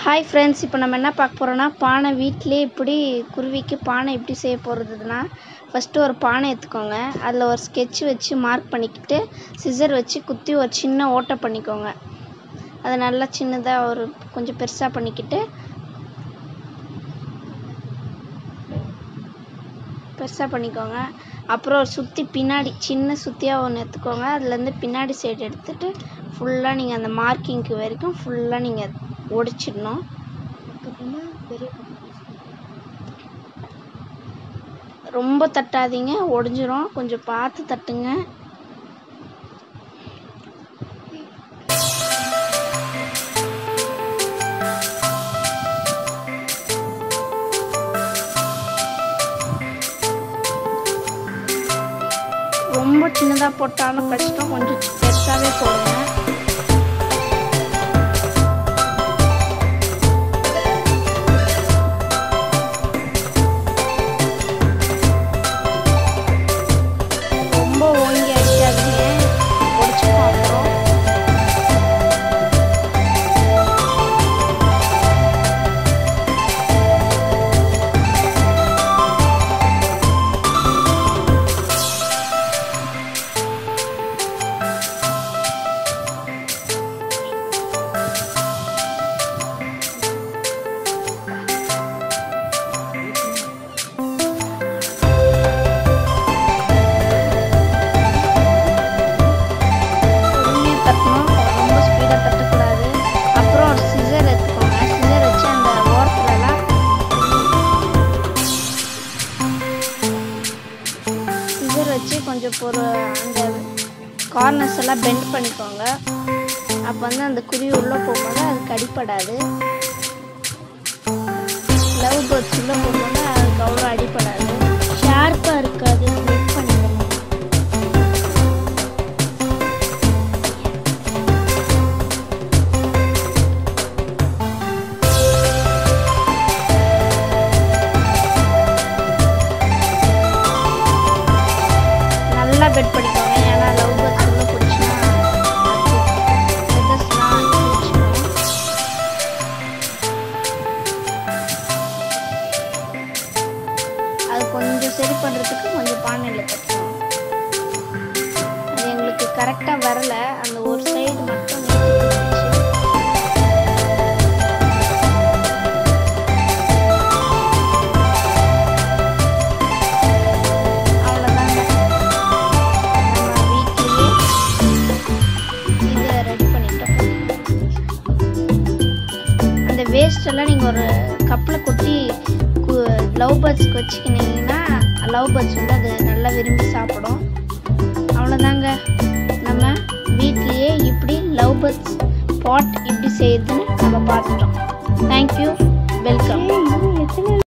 hi friends இப்போ நம்ம என்ன பார்க்க போகிறோன்னா பானை வீட்டிலே எப்படி குருவிக்கு பானை எப்படி செய்ய போகிறதுனா ஃபஸ்ட்டு ஒரு பானை எடுத்துக்கோங்க அதில் ஒரு ஸ்கெட்ச் வச்சு மார்க் பண்ணிக்கிட்டு சிசர் வச்சு குத்தி ஒரு சின்ன ஓட்டை பண்ணிக்கோங்க அதை நல்லா சின்னதாக ஒரு கொஞ்சம் பெருசாக பண்ணிக்கிட்டு பெருசாக பண்ணிக்கோங்க அப்புறம் ஒரு சுற்றி பின்னாடி சின்ன சுற்றியாக ஒன்று எடுத்துக்கோங்க அதுலேருந்து பின்னாடி சைடு எடுத்துகிட்டு ஃபுல்லாக நீங்கள் அந்த மார்க்கிங்க்கு வரைக்கும் ஃபுல்லாக நீங்கள் உடைச்சிடணும் அதுக்கப்புறமா பெரிய ரொம்ப தட்டாதீங்க உடஞ்சிரும் கொஞ்சம் பார்த்து தட்டுங்க ரொம்ப சின்னதாக போட்டாலும் கஷ்டம் கொஞ்சம் பெருசாகவே போடுங்க ரொம்ப ஓங்கி அடிக்காதீங்க உடச்சிக்கும் அப்புறம் பொறுமையாக தட்டணும் ரொம்ப ஸ்பீடாக தட்டக்கூடாது அப்புறம் ஒரு சிசர் எடுத்துக்கோங்க சிசர் வச்சு அந்த ஓரத்துலலாம் சிசர் வச்சு கொஞ்சம் ஒரு அந்த கார்னர்ஸ் எல்லாம் பெண்ட் பண்ணிக்கோங்க அப்போ வந்து அந்த குருவி உள்ளே போகும்போது அதுக்கு அடிப்படாது லவ் பேர்ட்ஸ் உள்ளே போகும்போது அதுக்கு அவ்வளோ அடிப்படாது ஷார்ப்பாக இருக்காது வெயிட் பண்ணிடணும் நல்லா பெட் பண்ணிக்கோங்க ஏன்னா லவ் பேர்ட்ஸ் உள்ள போச்சுன்னா ஃபெதர்ஸ்லாம் பிடிச்சிடும் அது கொஞ்சம் சரி பண்ணுறதுக்கு கொஞ்சம் பானையில் தட்டணும் அது எங்களுக்கு கரெக்டாக வரல அந்த ஒரு சைடு மட்டும் நீட்டிட்டு இருந்துச்சு அவ்வளோதாங்க நம்ம வீட்லேயே இதை ரெடி பண்ணிட்டோம் அந்த வேஸ்ட் எல்லாம் நீங்கள் ஒரு கப்பில் கொட்டி லவ் பேர்ட்ஸ்க்கு வச்சுக்கினீங்கன்னா லவ் பேர்ட்ஸ் வந்து அது நல்லா விரும்பி சாப்பிடும் அவ்வளோதாங்க நம்ம வீட்லேயே இப்படி லவ் பேர்ட்ஸ் பாட் இப்படி செய்யுதுன்னு நம்ம பார்த்துட்டோம் தேங்க்யூ வெல்கம் எத்தனை